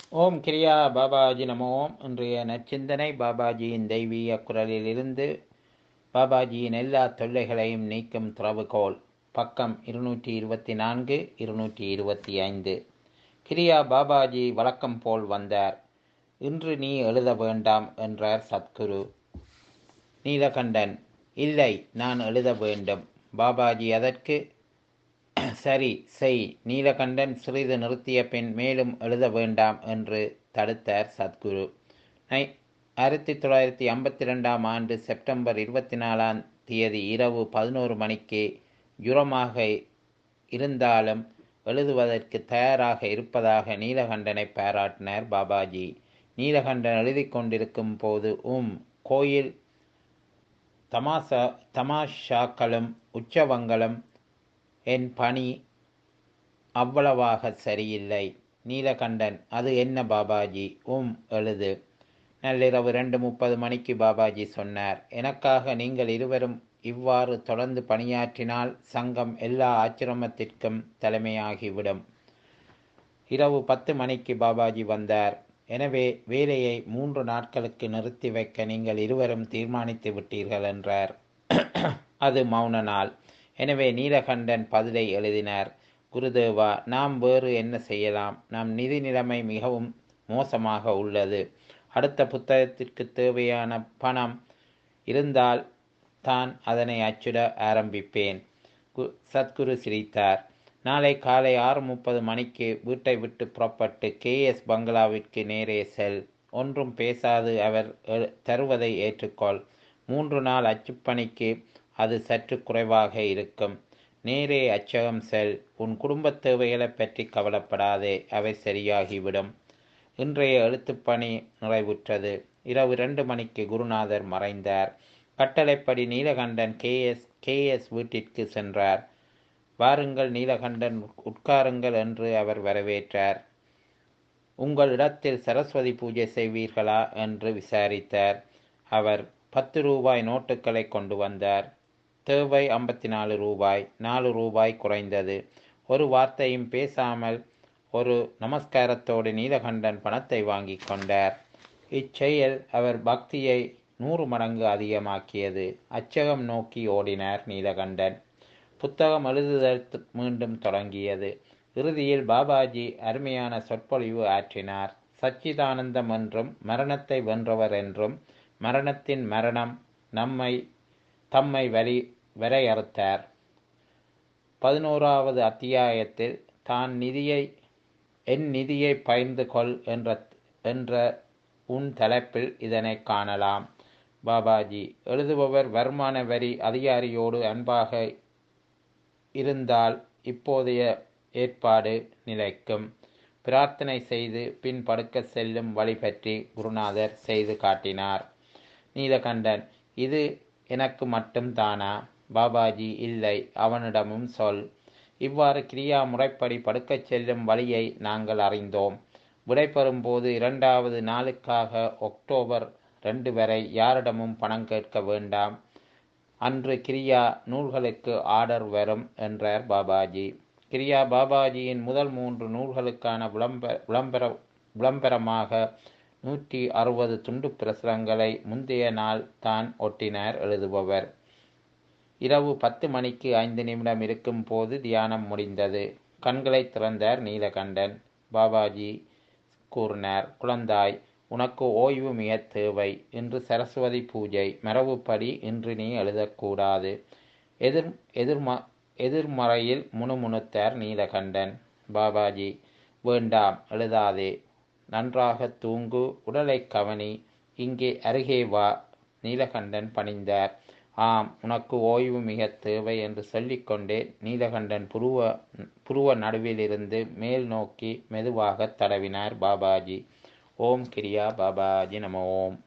ஓம் கிரியா பாபாஜி நமோ இன்றைய நற்சிந்தனை பாபாஜியின் தெய்வீக குரலிலிருந்து பாபாஜியின் எல்லா தொல்லைகளையும் நீக்கும் திறவுகோல் பக்கம் இருநூற்றி இருபத்தி நான்கு இருநூற்றி இருபத்தி ஐந்து கிரியா பாபாஜி வழக்கம் போல் வந்தார் இன்று நீ எழுத வேண்டாம் என்றார் சத்குரு நீலகண்டன் இல்லை நான் எழுத வேண்டும் பாபாஜி அதற்கு சரி செய் நீலகண்டன் சிறிது நிறுத்திய பின் மேலும் எழுத வேண்டாம் என்று தடுத்தார் சத்குரு நை ஆயிரத்தி தொள்ளாயிரத்தி ஐம்பத்தி ரெண்டாம் ஆண்டு செப்டம்பர் இருபத்தி நாலாம் தேதி இரவு பதினோரு மணிக்கு ஜுரமாக இருந்தாலும் எழுதுவதற்கு தயாராக இருப்பதாக நீலகண்டனை பாராட்டினார் பாபாஜி நீலகண்டன் எழுதி கொண்டிருக்கும் போது உம் கோயில் தமாசா தமாஷாக்களும் உற்சவங்களும் என் பணி அவ்வளவாக சரியில்லை நீலகண்டன் அது என்ன பாபாஜி உம் எழுது நள்ளிரவு ரெண்டு முப்பது மணிக்கு பாபாஜி சொன்னார் எனக்காக நீங்கள் இருவரும் இவ்வாறு தொடர்ந்து பணியாற்றினால் சங்கம் எல்லா ஆச்சிரமத்திற்கும் தலைமையாகிவிடும் இரவு பத்து மணிக்கு பாபாஜி வந்தார் எனவே வேலையை மூன்று நாட்களுக்கு நிறுத்தி வைக்க நீங்கள் இருவரும் தீர்மானித்து விட்டீர்கள் என்றார் அது மௌன நாள் எனவே நீலகண்டன் பதிலை எழுதினார் குருதேவா நாம் வேறு என்ன செய்யலாம் நம் நிதி நிலைமை மிகவும் மோசமாக உள்ளது அடுத்த புத்தகத்திற்கு தேவையான பணம் இருந்தால் தான் அதனை அச்சிட ஆரம்பிப்பேன் சத்குரு சிரித்தார் நாளை காலை ஆறு முப்பது மணிக்கு வீட்டை விட்டு புறப்பட்டு கே எஸ் பங்களாவிற்கு நேரே செல் ஒன்றும் பேசாது அவர் தருவதை ஏற்றுக்கொள் மூன்று நாள் அச்சுப்பணிக்கு அது சற்று குறைவாக இருக்கும் நேரே அச்சகம் செல் உன் குடும்பத் தேவைகளை பற்றி கவலைப்படாதே அவை சரியாகிவிடும் இன்றைய எழுத்துப்பணி நிறைவுற்றது இரவு ரெண்டு மணிக்கு குருநாதர் மறைந்தார் கட்டளைப்படி Neelakantan K S K S வீட்டிற்கு சென்றார் வாருங்கள் நீலகண்டன் உட்காருங்கள் என்று அவர் வரவேற்றார் உங்கள் இடத்தில் சரஸ்வதி பூஜை செய்வீர்களா என்று விசாரித்தார் அவர் பத்து ரூபாய் நோட்டுகளை கொண்டு வந்தார் தேவை ஐம்பத்தி நாலு ரூபாய் நாலு ரூபாய் குறைந்தது ஒரு வார்த்தையும் பேசாமல் ஒரு நமஸ்காரத்தோடு நீலகண்டன் பணத்தை வாங்கி கொண்டார் இச்செயல் அவர் பக்தியை நூறு மடங்கு அதிகமாக்கியது அச்சகம் நோக்கி ஓடினார் நீலகண்டன் புத்தகம் எழுதுதல் மீண்டும் தொடங்கியது இறுதியில் பாபாஜி அருமையான சொற்பொழிவு ஆற்றினார் சச்சிதானந்தம் என்றும் மரணத்தை வென்றவர் என்றும் மரணத்தின் மரணம் நம்மை தம்மை வரி வரையறுத்தார் பதினோராவது அத்தியாயத்தில் தான் நிதியை என் நிதியை பகிர்ந்து கொள் என்ற என்ற உன் தலைப்பில் இதனை காணலாம் பாபாஜி எழுதுபவர் வருமான வரி அதிகாரியோடு அன்பாக இருந்தால் இப்போதைய ஏற்பாடு நிலைக்கும் பிரார்த்தனை செய்து பின் படுக்க செல்லும் வழி பற்றி குருநாதர் செய்து காட்டினார் நீலகண்டன் இது எனக்கு மட்டும் தானா பாபாஜி இல்லை அவனிடமும் சொல் இவ்வாறு கிரியா முறைப்படி படுக்கச் செல்லும் வழியை நாங்கள் அறிந்தோம் விடைபெறும் போது இரண்டாவது நாளுக்காக அக்டோபர் ரெண்டு வரை யாரிடமும் பணம் கேட்க வேண்டாம் அன்று கிரியா நூல்களுக்கு ஆர்டர் வரும் என்றார் பாபாஜி கிரியா பாபாஜியின் முதல் மூன்று நூல்களுக்கான விளம்பர விளம்பர விளம்பரமாக நூற்றி அறுபது துண்டு பிரசுரங்களை முந்தைய நாள் தான் ஒட்டினார் எழுதுபவர் இரவு பத்து மணிக்கு ஐந்து நிமிடம் இருக்கும் போது தியானம் முடிந்தது கண்களை திறந்தார் நீலகண்டன் பாபாஜி கூறினார் குழந்தாய் உனக்கு ஓய்வு மிக தேவை இன்று சரஸ்வதி பூஜை மரபுப்படி இன்று நீ எழுதக்கூடாது எதிர் எதிர்ம எதிர்மறையில் முணுமுணுத்தார் நீலகண்டன் பாபாஜி வேண்டாம் எழுதாதே நன்றாக தூங்கு உடலை கவனி இங்கே அருகே வா நீலகண்டன் பணிந்தார் ஆம் உனக்கு ஓய்வு மிக தேவை என்று சொல்லிக்கொண்டே நீலகண்டன் புருவ புருவ நடுவிலிருந்து மேல் நோக்கி மெதுவாக தடவினார் பாபாஜி ஓம் கிரியா பாபாஜி நம ஓம்